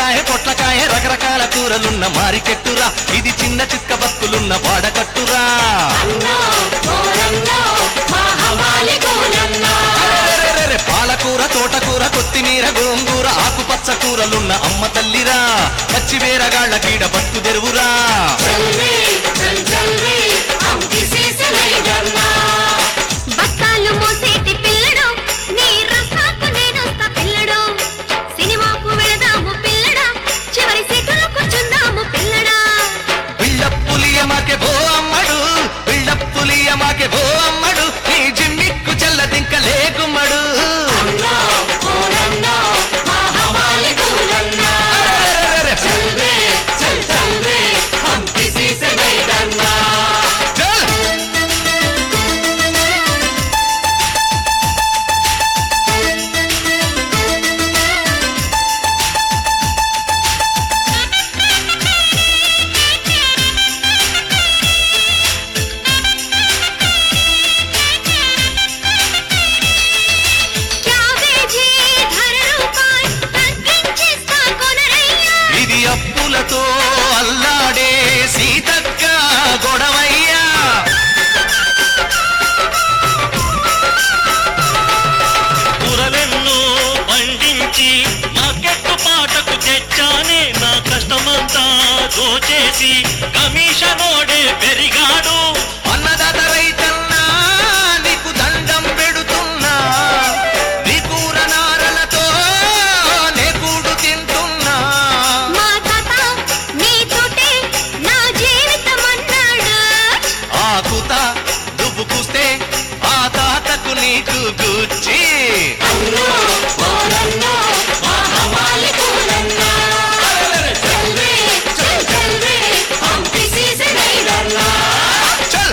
బీరకాయ పొట్లకాయ రకరకాల కూరలున్న మారికెట్టురా ఇది చిన్న చిక్క బతుకులున్న వాడకట్టురా అరెరెరెరె, పాలకూర తోటకూర కొత్తిమీర గోంగూర ఆకుపచ్చ కూరలున్న అమ్మ తల్లిరా పచ్చి వేరగాళ్ళ కీడ బతుకు తెరువురా బస్తాలు మోసేటి పిల్లడు నీ రసాకు నేనొస్తా పిల్లడు సినిమాకు వెళదాము పిల్లడా చివరి సీటులో కూర్చుందాము పిల్లడా పిల్లప్పులియమాకే భో అమ్మడు పిల్లప్పులియమాకే భో అమ్మడు నీ జిమ్మిక్కు చల్లదింక లేకుమ్మడు అరెరెరెరె, చల్ క్యాబేజీ ధర రూపాయి తగ్గించేస్తా కొనరయ్యా ఇది అప్పులతో అల్లాడే సీతక్క గొడవయ్యా కూరలెన్నో పండించి మార్కెట్ పాటకు తెచ్చానే నా కష్టమంతా దోచేసి కమిషనోడే పెరిగాడు అన్నదాత రైతన్నా నీకు దండం పెడుతున్నా నీ కూర నారలతో నే కూడు తింటున్నా మా తాత నీతోటే నా జీవితం అన్నాడు ఆకుత నువ్వు కూస్తే ఆ తాతకు నీకు గుచ్చి చల్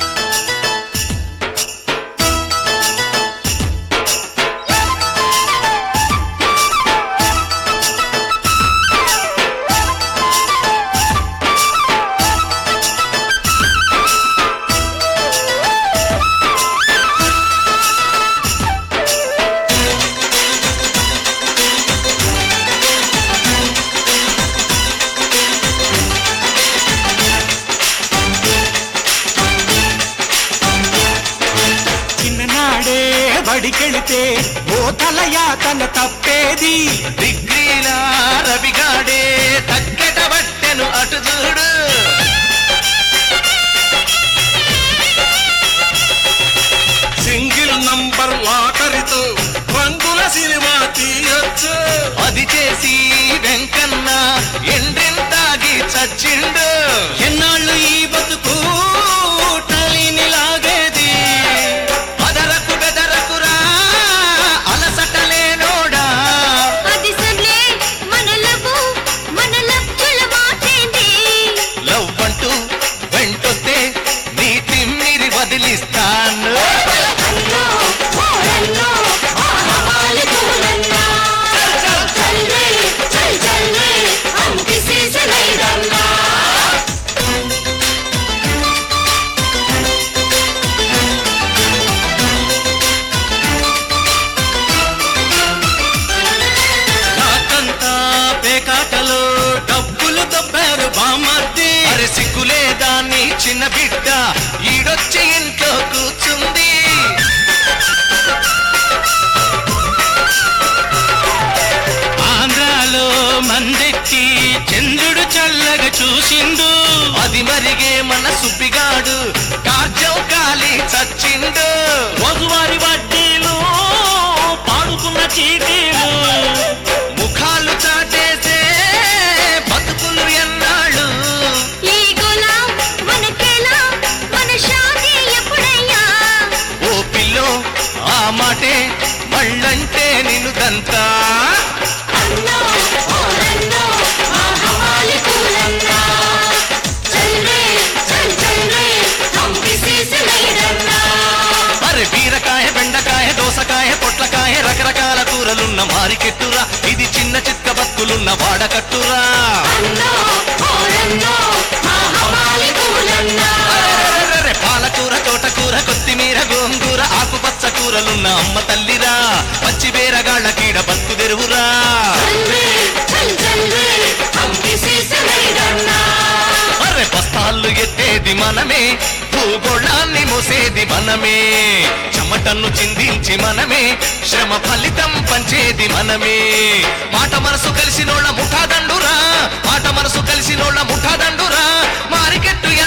చిన్ననాడే బడికెళితే ఓ తలయాతన తప్పేది డిగ్రీల రవిగాడే తగ్గట బట్టెను అటు చూడు సింగిల్ నంబర్ లాకరితో రంగుల సినిమా తీయొచ్చు అది చేసి వెంకన్న ఎండ్రింతాగి చచ్చిండు ఎన్నాళ్ళు ఈ బతుకు తల్లిని లాగేది అదరకు బెదరకురా అలసట లేనోడా అది సర్లే మన లవ్వు మన లక్షల మాటేంది లవ్ అంటూ వెంటొస్తే నీ తిమ్మిరి వదిలిస్తాను నాకంతా పేకాటలో డబ్బులు దబ్బారు బామర్ది అరే సిగ్గులేదా నీ చిన్న బిడ్డ ఈడొచ్చి ఇంట్లో కూర్చుంది ఆంధ్రాలో మందెక్కి చంద్రుడు చల్లగా చూసిండు అది మరిగే మన సుబ్బిగాడు కార్జం కాలి చచ్చిండు రోజువారి వడ్డీలు పాడుకున్న చీటీలు ముఖాలు చాటేసే బతుకులు ఎన్నాళ్ళు ఈ గోలా మనకేలా మన షాదీ ఎప్పుడయ్యా ఓ పిల్లో ఆ మాటే మళ్ళంటే నిన్ను దంతా అరే బీరకాయ బెండకాయ దోసకాయ పొట్లకాయ రకరకాల కూరలున్న మారికెట్టురా ఇది చిన్న చిత్క బతుకులున్న వాడకట్టురా అరెరెరెరె, పాలకూర తోటకూర కొత్తిమీర గోంగూర ఆకుపచ్చ కూరలున్న అమ్మ తల్లిరా పచ్చి బేరగాళ్ళ కీడ బతుకు తెరువురా చల్ చల్ భూగోళాన్ని మోసేది మనమే చెమటను చిందించి మనమే శ్రమ ఫలితం పంచేది మనమే మాట మనసు కలిసినోళ్ళ ముఠాదండురా మాట మనసు కలిసినోళ్ళ ముఠాదండురా మారికెట్టు